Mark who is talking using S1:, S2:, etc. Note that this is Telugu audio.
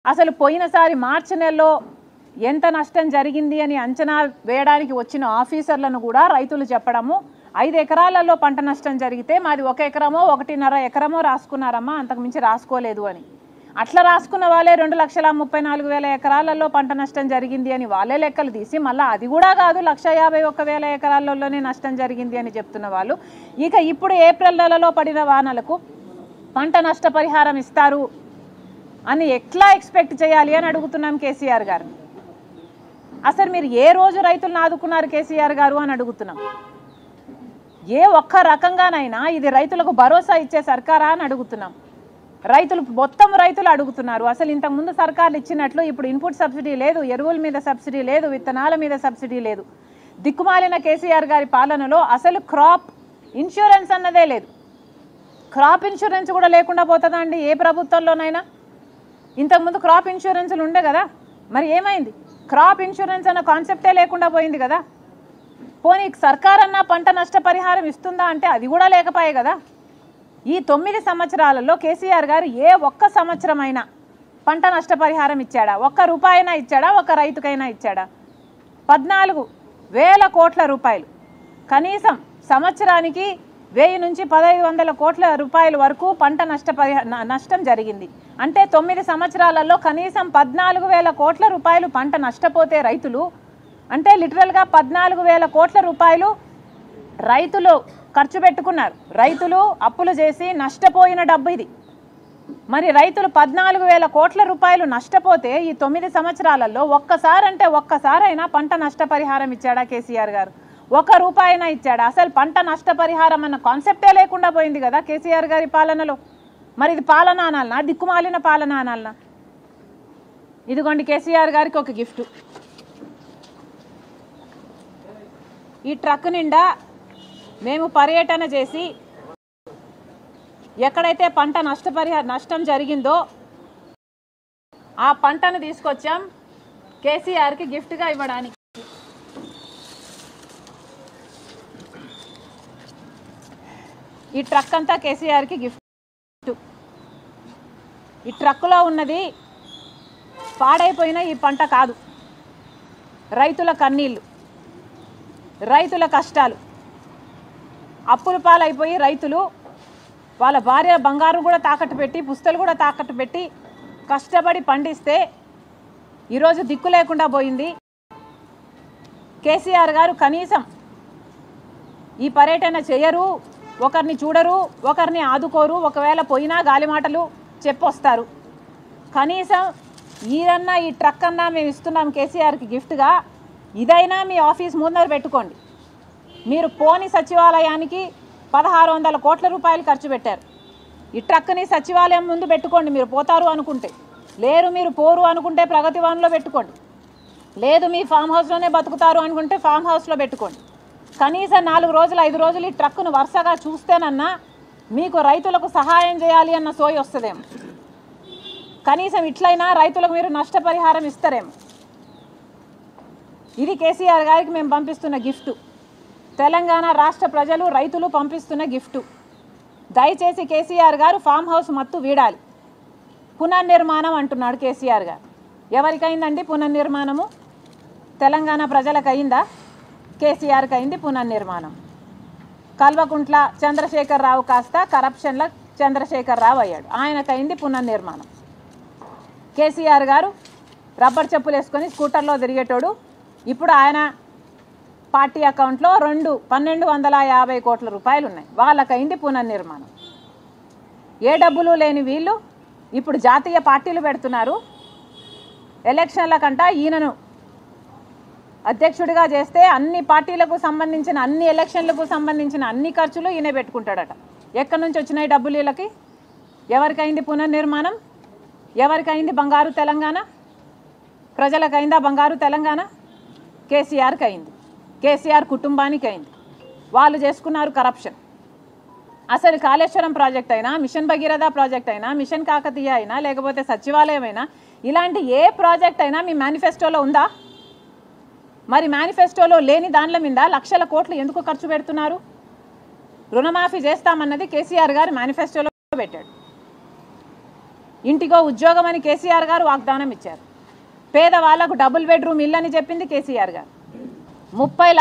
S1: అసలు పోయినసారి మార్చి నెలలో ఎంత నష్టం జరిగింది అని అంచనా వేయడానికి వచ్చిన ఆఫీసర్లను కూడా రైతులు చెప్పడము ఐదు ఎకరాలలో పంట నష్టం జరిగితే మాది ఒక ఎకరమో ఒకటిన్నర ఎకరమో రాసుకున్నారమ్మా అంతకు మించి రాసుకోలేదు అని అట్లా రాసుకున్న వాళ్ళే రెండు లక్షల ముప్పై నాలుగు వేల ఎకరాలలో పంట నష్టం జరిగింది అని వాళ్ళే లెక్కలు తీసి మళ్ళీ అది కూడా కాదు లక్ష యాభై ఒక్క వేల ఎకరాలలోనే నష్టం జరిగింది అని చెప్తున్న వాళ్ళు ఇక ఇప్పుడు ఏప్రిల్ నెలలో పడిన వానలకు పంట నష్టపరిహారం ఇస్తారు అని ఎట్లా ఎక్స్పెక్ట్ చేయాలి అని అడుగుతున్నాం కేసీఆర్ గారిని అసలు మీరు ఏ రోజు రైతులను ఆదుకున్నారు కేసీఆర్ గారు అని అడుగుతున్నాం ఏ ఒక్క రకంగానైనా ఇది రైతులకు భరోసా ఇచ్చే సర్కారా అని అడుగుతున్నాం రైతులు మొత్తం రైతులు అడుగుతున్నారు అసలు ఇంతకుముందు సర్కార్లు ఇచ్చినట్లు ఇప్పుడు ఇన్పుట్ సబ్సిడీ లేదు ఎరువుల మీద సబ్సిడీ లేదు విత్తనాల మీద సబ్సిడీ లేదు దిక్కుమాలిన కేసీఆర్ గారి పాలనలో అసలు క్రాప్ ఇన్సూరెన్స్ అన్నదే లేదు క్రాప్ ఇన్సూరెన్స్ కూడా లేకుండా పోతుందా అండి ఏ ప్రభుత్వంలోనైనా ఇంతకుముందు క్రాప్ ఇన్సూరెన్స్లు ఉండే కదా మరి ఏమైంది క్రాప్ ఇన్సూరెన్స్ అన్న కాన్సెప్టే లేకుండా పోయింది కదా పోనీ సర్కార్ అన్న పంట నష్టపరిహారం ఇస్తుందా అంటే అది కూడా లేకపోయే కదా ఈ తొమ్మిది సంవత్సరాలలో కేసీఆర్ గారు ఏ ఒక్క సంవత్సరమైనా పంట నష్టపరిహారం ఇచ్చాడా ఒక్క రూపాయినా ఇచ్చాడా ఒక్క రైతుకైనా ఇచ్చాడా పద్నాలుగు వేల కోట్ల రూపాయలు కనీసం సంవత్సరానికి వెయ్యి నుంచి పదహైదు వందల కోట్ల రూపాయల వరకు పంట నష్టపరిహా న- నష్టం జరిగింది అంటే తొమ్మిది సంవత్సరాలలో కనీసం పద్నాలుగు వేల కోట్ల రూపాయలు పంట నష్టపోతే రైతులు అంటే లిటరల్గా పద్నాలుగు వేల కోట్ల రూపాయలు రైతులు ఖర్చు పెట్టుకున్నారు రైతులు అప్పులు చేసి నష్టపోయిన డబ్బు ఇది మరి రైతులు పద్నాలుగు వేల కోట్ల రూపాయలు నష్టపోతే ఈ తొమ్మిది సంవత్సరాలలో ఒక్కసారి అంటే ఒక్కసారైనా పంట నష్టపరిహారం ఇచ్చాడా కేసీఆర్ గారు ఒక రూపాయినా ఇచ్చాడా అసలు పంట నష్టపరిహారం అన్న కాన్సెప్టే లేకుండా పోయింది కదా కేసీఆర్ గారి పాలనలో మరి ఇది పాలన అనాలనా దిక్కుమాలిన పాలన అనాలనా ఇదిగోండి కేసీఆర్ గారికి ఒక గిఫ్ట్ ఈ ట్రక్ నిండా మేము పర్యటన చేసి ఎక్కడైతే పంట నష్టపరిహార నష్టం జరిగిందో ఆ పంటను తీసుకొచ్చాం కేసీఆర్కి గిఫ్ట్గా ఇవ్వడానికి ఈ ట్రక్ అంతా కేసీఆర్కి గిఫ్ట్ ఈ ట్రక్కులో ఉన్నది పాడైపోయిన ఈ పంట కాదు రైతుల కన్నీళ్ళు రైతుల కష్టాలు అప్పుల పాలైపోయి రైతులు వాళ్ళ భార్య బంగారు కూడా తాకట్టు పెట్టి పుస్తలు కూడా తాకట్టు పెట్టి కష్టపడి పండిస్తే ఈరోజు దిక్కు లేకుండా పోయింది కేసీఆర్ గారు కనీసం ఈ పర్యటన చేయరు ఒకరిని చూడరు ఒకరిని ఆదుకోరు ఒకవేళ పోయినా గాలిమాటలు చెప్పొస్తారు కనీసం ఈరన్నా ఈ ట్రక్ అన్నా మేము ఇస్తున్నాం కేసీఆర్కి గిఫ్ట్గా ఇదైనా మీ ఆఫీస్ ముందర పెట్టుకోండి మీరు పోని సచివాలయానికి పదహారు వందల కోట్ల రూపాయలు ఖర్చు పెట్టారు ఈ ట్రక్ని సచివాలయం ముందు పెట్టుకోండి మీరు పోతారు అనుకుంటే లేరు మీరు పోరు అనుకుంటే ప్రగతి వన్లో పెట్టుకోండి లేదు మీ ఫామ్ హౌస్లోనే బతుకుతారు అనుకుంటే ఫామ్ హౌస్లో పెట్టుకోండి కనీసం నాలుగు రోజులు ఐదు రోజులు ఈ ట్రక్కును వరుసగా చూస్తేనన్నా మీకు రైతులకు సహాయం చేయాలి అన్న సోయి వస్తుందేమో కనీసం ఇట్లయినా రైతులకు మీరు నష్టపరిహారం ఇస్తారేమో ఇది కేసీఆర్ గారికి మేము పంపిస్తున్న గిఫ్ట్ తెలంగాణ రాష్ట్ర ప్రజలు రైతులు పంపిస్తున్న గిఫ్ట్ దయచేసి కేసీఆర్ గారు ఫామ్ హౌస్ మత్తు వీడాలి పునర్నిర్మాణం అంటున్నాడు కేసీఆర్ గారు ఎవరికైందండి పునర్నిర్మాణము తెలంగాణ ప్రజలకు అయిందా కేసీఆర్కి అయింది పునర్నిర్మాణం కల్వకుంట్ల చంద్రశేఖర్ రావు కాస్త కరప్షన్ల చంద్రశేఖర్ రావు అయ్యాడు ఆయనకైంది పునర్నిర్మాణం కేసీఆర్ గారు రబ్బర్ చెప్పులు వేసుకొని స్కూటర్లో తిరిగేటోడు ఇప్పుడు ఆయన పార్టీ అకౌంట్లో రెండు పన్నెండు వందల యాభై కోట్ల రూపాయలు ఉన్నాయి వాళ్ళకైంది పునర్నిర్మాణం ఏ డబ్బులు లేని వీళ్ళు ఇప్పుడు జాతీయ పార్టీలు పెడుతున్నారు ఎలక్షన్ల కంట ఈయనను అధ్యక్షుడిగా చేస్తే అన్ని పార్టీలకు సంబంధించిన అన్ని ఎలక్షన్లకు సంబంధించిన అన్ని ఖర్చులు ఈయన పెట్టుకుంటాడట ఎక్కడి నుంచి వచ్చినాయి డబ్బులు వీళ్ళకి ఎవరికైంది పునర్నిర్మాణం ఎవరికైంది బంగారు తెలంగాణ ప్రజలకైందా బంగారు తెలంగాణ కేసీఆర్కి అయింది కేసీఆర్ కుటుంబానికి అయింది వాళ్ళు చేసుకున్నారు కరప్షన్ అసలు కాళేశ్వరం ప్రాజెక్ట్ అయినా మిషన్ భగీరథ ప్రాజెక్ట్ అయినా మిషన్ కాకతీయ అయినా లేకపోతే సచివాలయం అయినా ఇలాంటి ఏ ప్రాజెక్ట్ అయినా మీ మేనిఫెస్టోలో ఉందా మరి మేనిఫెస్టోలో లేని దానిల మీద లక్షల కోట్లు ఎందుకు ఖర్చు పెడుతున్నారు రుణమాఫీ చేస్తామన్నది కేసీఆర్ గారు మేనిఫెస్టోలో పెట్టాడు ఇంటికో ఉద్యోగం అని కేసీఆర్ గారు వాగ్దానం ఇచ్చారు పేదవాళ్లకు డబుల్ బెడ్రూమ్ ఇల్లు అని చెప్పింది కేసీఆర్ గారు ముప్పై